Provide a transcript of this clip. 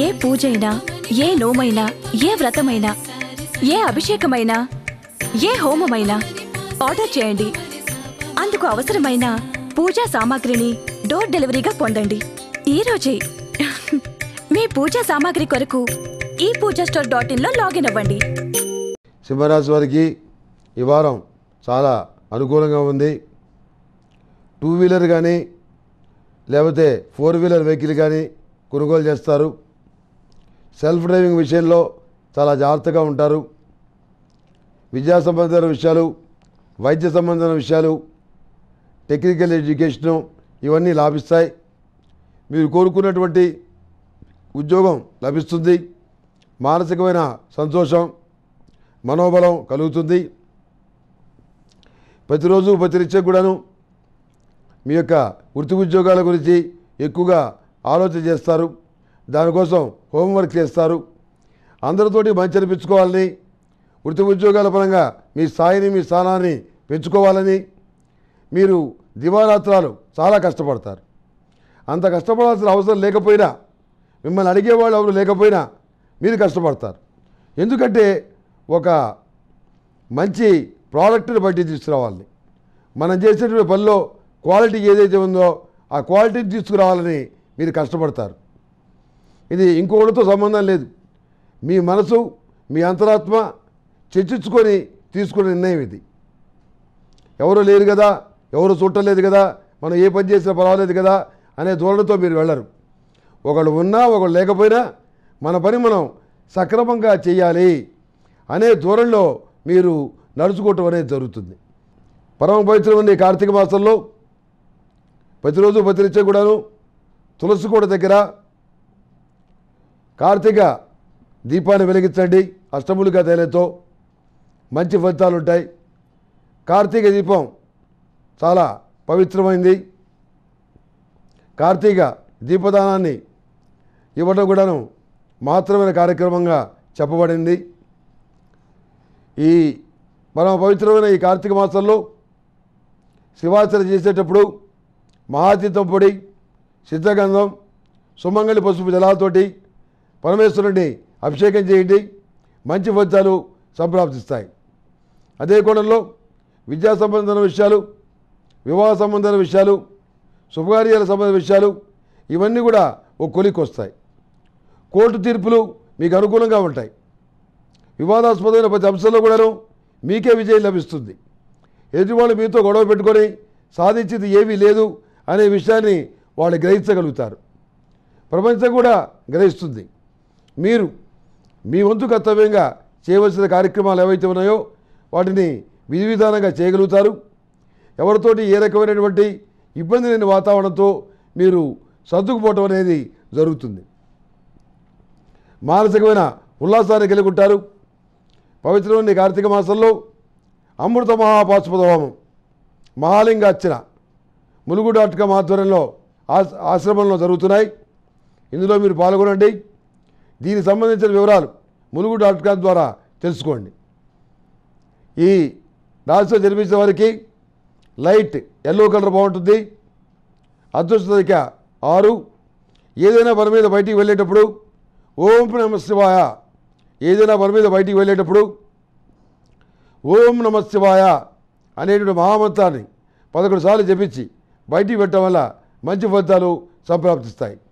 ఏ పూజైనా ఏ నోమైనా ఏ వ్రతమైనా ఏ అభిషేకమైనా ఏ హోమమైనా ఆర్డర్ చేయండి అందుకు అవసరమైన పూజా సామాగ్రిని డోర్ డెలివరీగా పొందండి ఈ రోజే మీ పూజా సామాగ్రి కొరకు ఈ పూజా స్టోర్ డాట్ ఇన్లో లాగిన్ అవ్వండి సింహరాశి వారికి ఈ వారం చాలా అనుకూలంగా ఉంది టూ వీలర్ కానీ లేకపోతే ఫోర్ వీలర్ వెహికల్ కానీ కొనుగోలు చేస్తారు సెల్ఫ్ డ్రైవింగ్ విషయంలో చాలా జాగ్రత్తగా ఉంటారు విద్యా సంబంధమైన విషయాలు వైద్య సంబంధమైన విషయాలు టెక్నికల్ ఎడ్యుకేషను ఇవన్నీ లాభిస్తాయి మీరు కోరుకున్నటువంటి ఉద్యోగం లభిస్తుంది మానసికమైన సంతోషం మనోబలం కలుగుతుంది ప్రతిరోజు ప్రతినిత్యం కూడాను మీ యొక్క వృత్తి ఉద్యోగాల గురించి ఎక్కువగా ఆలోచన చేస్తారు దానికోసం హోంవర్క్ చేస్తారు అందరితోటి మంచి అనిపించుకోవాలని వృత్తి ఉద్యోగాల పరంగా మీ స్థాయిని మీ స్థానాన్ని పెంచుకోవాలని మీరు దివారాత్రాలు చాలా కష్టపడతారు అంత కష్టపడాల్సిన అవసరం లేకపోయినా మిమ్మల్ని అడిగేవాళ్ళు ఎవరు లేకపోయినా మీరు కష్టపడతారు ఎందుకంటే ఒక మంచి ప్రోడక్ట్ని బట్టి తీసుకురావాలని మనం చేసేటువంటి పనిలో క్వాలిటీ ఏదైతే ఉందో ఆ క్వాలిటీని తీసుకురావాలని మీరు కష్టపడతారు ఇది ఇంకొకటితో సంబంధం లేదు మీ మనసు మీ అంతరాత్మ చర్చించుకొని తీసుకునే నిర్ణయం ఇది ఎవరు లేరు కదా ఎవరు చుట్టలేదు కదా మనం ఏ పని చేసినా పర్వాలేదు కదా అనే ధోరణితో మీరు వెళ్ళరు ఒకళ్ళు ఉన్నా ఒకళ్ళు లేకపోయినా మన పని మనం సక్రమంగా చేయాలి అనే ధోరణిలో మీరు నడుచుకోవటం అనేది జరుగుతుంది పరమ పవిత్రమైన ఈ కార్తీక మాసంలో ప్రతిరోజు ప్రతినిత్యం కూడాను తులసి కోట దగ్గర కార్తీక దీపాన్ని వెలిగించండి అష్టములుగా తేలేతో మంచి ఫలితాలు ఉంటాయి కార్తీక దీపం చాలా పవిత్రమైంది కార్తీక దీపదానాన్ని ఇవ్వడం కూడాను మాత్రమైన కార్యక్రమంగా చెప్పబడింది ఈ మన పవిత్రమైన ఈ కార్తీక మాసంలో శివార్చన చేసేటప్పుడు మహాతీర్థం పొడి సిద్ధగంధం సుమంగళి పసుపు జలాలతోటి పరమేశ్వరుడిని అభిషేకం చేయండి మంచి ఫలితాలు సంప్రాప్తిస్తాయి అదే కోణంలో విద్యా సంబంధమైన విషయాలు వివాహ సంబంధమైన విషయాలు శుభకార్యాల సంబంధ విషయాలు ఇవన్నీ కూడా ఒక కొలికి వస్తాయి కోర్టు తీర్పులు మీకు అనుకూలంగా ఉంటాయి వివాదాస్పదమైన ప్రతి అంశంలో కూడాను మీకే విజయం లభిస్తుంది ఎదుటివాళ్ళు మీతో గొడవ పెట్టుకొని సాధించింది ఏమీ లేదు అనే విషయాన్ని వాళ్ళు గ్రహించగలుగుతారు ప్రపంచం కూడా గ్రహిస్తుంది మీరు మీ వంతు కర్తవ్యంగా చేయవలసిన కార్యక్రమాలు ఏవైతే ఉన్నాయో వాటిని విధి విధానంగా చేయగలుగుతారు ఎవరితోటి ఏ రకమైనటువంటి ఇబ్బంది లేని వాతావరణంతో మీరు సర్దుకుపోవటం అనేది జరుగుతుంది మానసికమైన ఉల్లాసాన్ని కలిగి ఉంటారు పవిత్రమైన ఈ కార్తీక మాసంలో అమృత మహాపాశుపద హోమం మహాలింగార్చన ములుగు డాట్ కామ్ ఆధ్వర్యంలో ఆశ- ఆశ్రమంలో జరుగుతున్నాయి ఇందులో మీరు పాల్గొనండి దీనికి సంబంధించిన వివరాలు ములుగు డాట్ కామ్ ద్వారా తెలుసుకోండి ఈ రాశిలో జన్మించిన వారికి లైట్ ఎల్లో కలర్ బాగుంటుంది అదృష్ట సంఖ్య ఆరు ఏదైనా పని మీద బయటికి వెళ్ళేటప్పుడు ఓం నమ శివాయ ఏదైనా పని మీద బయటికి వెళ్ళేటప్పుడు ఓం నమ శివాయ అనేటువంటి మహామంత్రాన్ని పదకొండు సార్లు జపించి బయటికి పెట్టడం వల్ల మంచి ఫలితాలు సంప్రాప్తిస్తాయి